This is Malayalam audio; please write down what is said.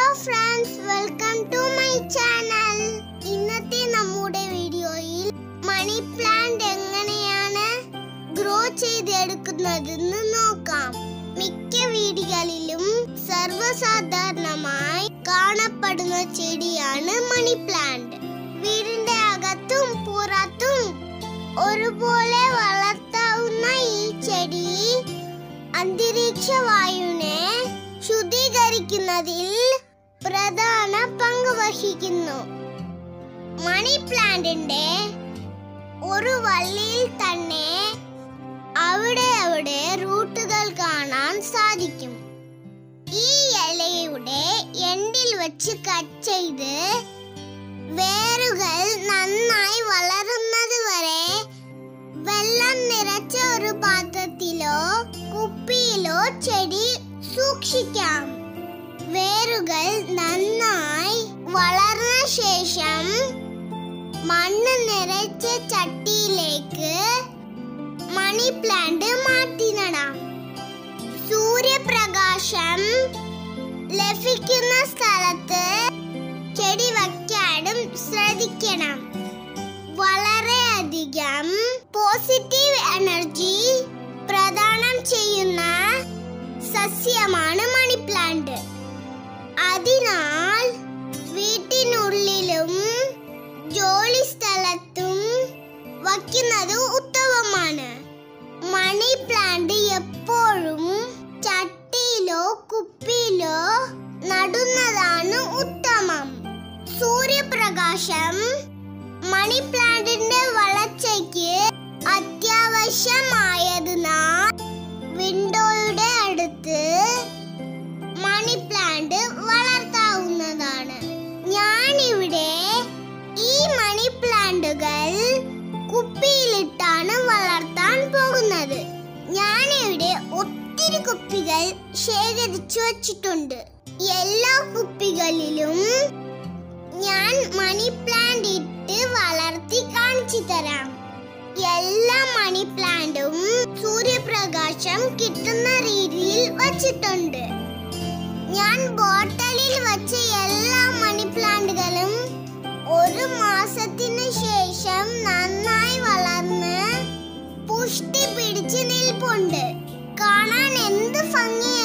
friends welcome to my channel ഇന്നത്തെ നമ്മുടെ വീഡിയോയിൽ മണി പ്ലാന്റ് എങ്ങനെയാണ് ഗ്രോ ചെയ്തെടുക്കുന്നതെന്ന് നോക്കാം മിക്ക വീടുകളിലും സർവ്വസാധാരണമായി കാണപ്പെടുന്ന ചെടിയാണ് മണി പ്ലാന്റ് വീടിന്റെ അകത്തും പുറത്തും ഒരുപോലെ വളർത്താവുന്ന ഈ ചെടി അന്തരീക്ഷ വായുവിനെ ശുദ്ധീകരിക്കുന്നതിൽ പ്രധാന പങ്ക് വഹിക്കുന്നു മണി പ്ലാന്റിന്റെ ഒരു വള്ളിയിൽ തന്നെ അവിടെ അവിടെ റൂട്ടുകൾ കാണാൻ സാധിക്കും ഈ ഇലയുടെ എൻഡിൽ വെച്ച് കട്ട് ചെയ്ത് വേരുകൾ നന്നായി വളരുന്നത് വരെ വെള്ളം നിറച്ച ഒരു പാത്രത്തിലോ കുപ്പിയിലോ ചെടി സൂക്ഷിക്കാം വേരുകൾ നന്നായി വളർന്ന ശേഷം മണ്ണ് നിറച്ച ചട്ടിയിലേക്ക് മണി പ്ലാന്റ് മാറ്റി നടാം സൂര്യപ്രകാശം ലഭിക്കുന്ന സ്ഥലത്ത് ചെടി വയ്ക്കാനും ശ്രദ്ധിക്കണം വളരെയധികം പോസിറ്റീവ് എനർജി പ്രദാനം ചെയ്യുന്ന സസ്യമാണ് മണി പ്ലാന്റ് അതിനാൽ വീട്ടിനുള്ളിലും ജോലി സ്ഥലത്തും വയ്ക്കുന്നത് ഉത്തമമാണ് മണി പ്ലാന്റ് എപ്പോഴും ചട്ടിയിലോ കുപ്പിയിലോ നടുന്നതാണ് ഉത്തമം സൂര്യപ്രകാശം മണി പ്ലാന്റിന്റെ വളർച്ചയ്ക്ക് അത്യാവശ്യമായതിനാൽ വിൻഡോയുടെ അടുത്ത് മണി പ്ലാന്റ് വളർത്താവുന്നതാണ് ഞാനിവിടെ ഈ മണി പ്ലാന്റുകൾ കുപ്പിയിലിട്ടാണ് വളർത്താൻ പോകുന്നത് ഞാനിവിടെ ഒത്തിരി കുപ്പികൾ ശേഖരിച്ചു വച്ചിട്ടുണ്ട് എല്ലാ കുപ്പികളിലും ഞാൻ മണി പ്ലാന്റ് ഇട്ട് വളർത്തി കാണിച്ചു തരാം എല്ലാ മണി പ്ലാന്റും സൂര്യപ്രകാശം കിട്ടുന്ന രീതിയിൽ വച്ചിട്ടുണ്ട് ഞാൻ ബോട്ടലിൽ വച്ച എല്ലാ മണി പ്ലാന്റുകളും ഒരു മാസത്തിന് ശേഷം നന്നായി വളർന്ന് പുഷ്ടി പിടിച്ച് നിൽപ്പുണ്ട് കാണാൻ എന്ത് ഭംഗിയാണ്